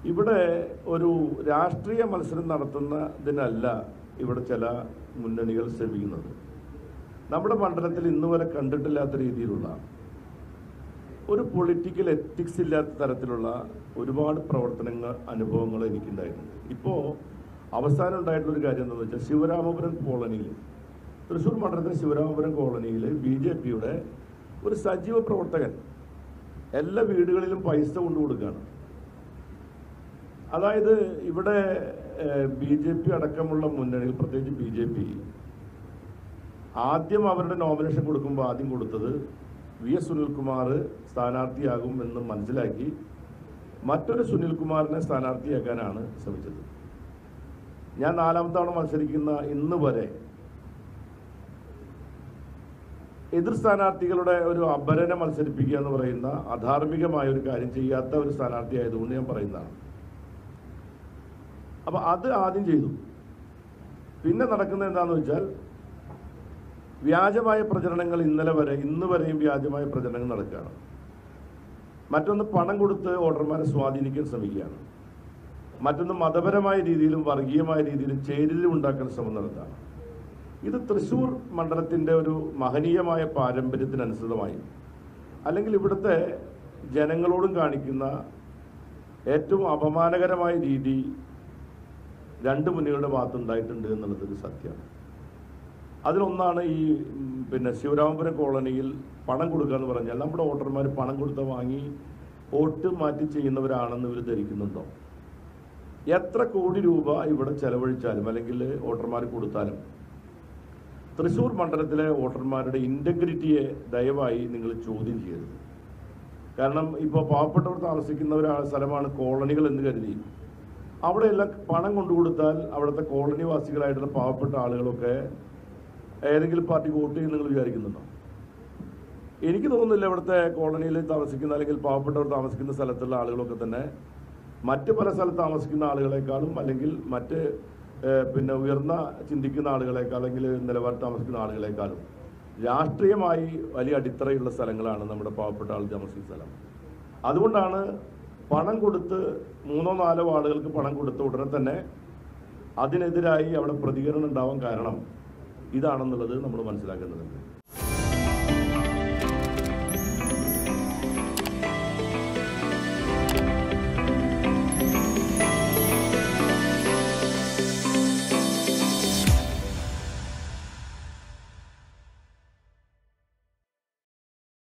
ഇവിടെ ഒരു രാഷ്ട്രീയ മത്സരം നടത്തുന്നതിനല്ല ഇവിടെ ചില മുന്നണികൾ ശ്രമിക്കുന്നത് നമ്മുടെ മണ്ഡലത്തിൽ ഇന്ന് വരെ കണ്ടിട്ടില്ലാത്ത രീതിയിലുള്ള ഒരു പൊളിറ്റിക്കൽ എത്തിക്സ് ഇല്ലാത്ത തരത്തിലുള്ള ഒരുപാട് പ്രവർത്തനങ്ങൾ അനുഭവങ്ങൾ എനിക്കുണ്ടായിട്ടുണ്ട് ഇപ്പോൾ അവസാനം ഉണ്ടായിട്ടുള്ള ഒരു കാര്യം എന്താണെന്ന് വെച്ചാൽ ശിവരാമപുരം കോളനിയിൽ തൃശ്ശൂർ മണ്ഡലത്തിലെ ശിവരാമപുരം കോളനിയിൽ ബി ജെ പിയുടെ ഒരു സജീവ പ്രവർത്തകൻ എല്ലാ വീടുകളിലും പൈസ കൊണ്ടു കൊടുക്കുകയാണ് അതായത് ഇവിടെ ബി ജെ പി അടക്കമുള്ള മുന്നണികൾ പ്രത്യേകിച്ച് ബി ജെ പി ആദ്യം അവരുടെ നോമിനേഷൻ കൊടുക്കുമ്പോൾ ആദ്യം കൊടുത്തത് വി എസ് സുനിൽകുമാർ സ്ഥാനാർത്ഥിയാകും എന്ന് മനസ്സിലാക്കി മറ്റൊരു സുനിൽകുമാറിനെ സ്ഥാനാർത്ഥിയാക്കാനാണ് ശ്രമിച്ചത് ഞാൻ നാലാം തവണ മത്സരിക്കുന്ന ഇന്ന് വരെ എതിർ സ്ഥാനാർത്ഥികളുടെ ഒരു അപരനെ മത്സരിപ്പിക്കുക എന്ന് പറയുന്ന അധാർമികമായ ഒരു കാര്യം ചെയ്യാത്ത ഒരു സ്ഥാനാർത്ഥി ആയതുകൊണ്ട് ഞാൻ പറയുന്നതാണ് അപ്പൊ അത് ആദ്യം ചെയ്തു പിന്നെ നടക്കുന്നത് എന്താണെന്ന് വെച്ചാൽ വ്യാജമായ പ്രചരണങ്ങൾ ഇന്നലെ വരെ ഇന്ന് വരെയും വ്യാജമായ പ്രചരണങ്ങൾ നടക്കുകയാണ് മറ്റൊന്ന് പണം കൊടുത്ത് വോട്ടർമാരെ സ്വാധീനിക്കാൻ ശ്രമിക്കുകയാണ് മറ്റൊന്ന് മതപരമായ രീതിയിലും വർഗീയമായ രീതിയിലും ചേരിലും ഉണ്ടാക്കാൻ ശ്രമം നടത്താണ് ഇത് തൃശൂർ മണ്ഡലത്തിന്റെ ഒരു മഹനീയമായ പാരമ്പര്യത്തിനനുസൃതമായി അല്ലെങ്കിൽ ഇവിടുത്തെ ജനങ്ങളോടും കാണിക്കുന്ന ഏറ്റവും അപമാനകരമായ രീതി രണ്ട് മുന്നണികളുടെ ഭാഗത്തുണ്ടായിട്ടുണ്ട് എന്നുള്ളത് ഒരു സത്യമാണ് അതിലൊന്നാണ് ഈ ഉം, പിന്നെ ശിവരാമപുരം കോളനിയിൽ പണം കൊടുക്കുക എന്ന് പറഞ്ഞാൽ നമ്മുടെ വോട്ടർമാർ പണം കൊടുത്ത് വാങ്ങി വോട്ട് മാറ്റി ചെയ്യുന്നവരാണെന്ന് ഇവർ ധരിക്കുന്നുണ്ടോ എത്ര കോടി രൂപ ഇവിടെ ചെലവഴിച്ചാലും അല്ലെങ്കിൽ വോട്ടർമാർ കൊടുത്താലും തൃശ്ശൂർ മണ്ഡലത്തിലെ വോട്ടർമാരുടെ ഇൻറ്റഗ്രിറ്റിയെ ദയവായി നിങ്ങൾ ചോദ്യം ചെയ്യരുത് കാരണം ഇപ്പോൾ പാവപ്പെട്ടവർ താമസിക്കുന്ന ഒരു സ്ഥലമാണ് കോളനികൾ എന്ന് കരുതി അവിടെയെല്ലാം പണം കൊണ്ടു കൊടുത്താൽ അവിടുത്തെ കോളനിവാസികളായിട്ടുള്ള പാവപ്പെട്ട ആളുകളൊക്കെ ഏതെങ്കിലും പാർട്ടി വോട്ട് ചെയ്യും നിങ്ങൾ വിചാരിക്കുന്നുണ്ടോ എനിക്ക് തോന്നുന്നില്ല ഇവിടുത്തെ കോളനിയിൽ താമസിക്കുന്ന അല്ലെങ്കിൽ പാവപ്പെട്ടവർ താമസിക്കുന്ന സ്ഥലത്തുള്ള ആളുകളൊക്കെ തന്നെ മറ്റ് പല സ്ഥലത്ത് താമസിക്കുന്ന ആളുകളെക്കാളും അല്ലെങ്കിൽ മറ്റ് ഏഹ്, പിന്നെ ഉയർന്ന ചിന്തിക്കുന്ന ആളുകളെക്കാൾ അല്ലെങ്കിൽ നിലവാരം താമസിക്കുന്ന ആളുകളെക്കാളും രാഷ്ട്രീയമായി വലിയ അടിത്തറയുള്ള സ്ഥലങ്ങളാണ് നമ്മുടെ പാവപ്പെട്ട ആൾ താമസിക്കുന്ന സ്ഥലം അതുകൊണ്ടാണ് പണം കൊടുത്ത് മൂന്നോ നാലോ ആളുകൾക്ക് പണം കൊടുത്ത ഉടനെ തന്നെ അതിനെതിരായി അവിടെ പ്രതികരണം ഉണ്ടാവാൻ കാരണം ഇതാണെന്നുള്ളത് നമ്മൾ മനസ്സിലാക്കേണ്ടതുണ്ട്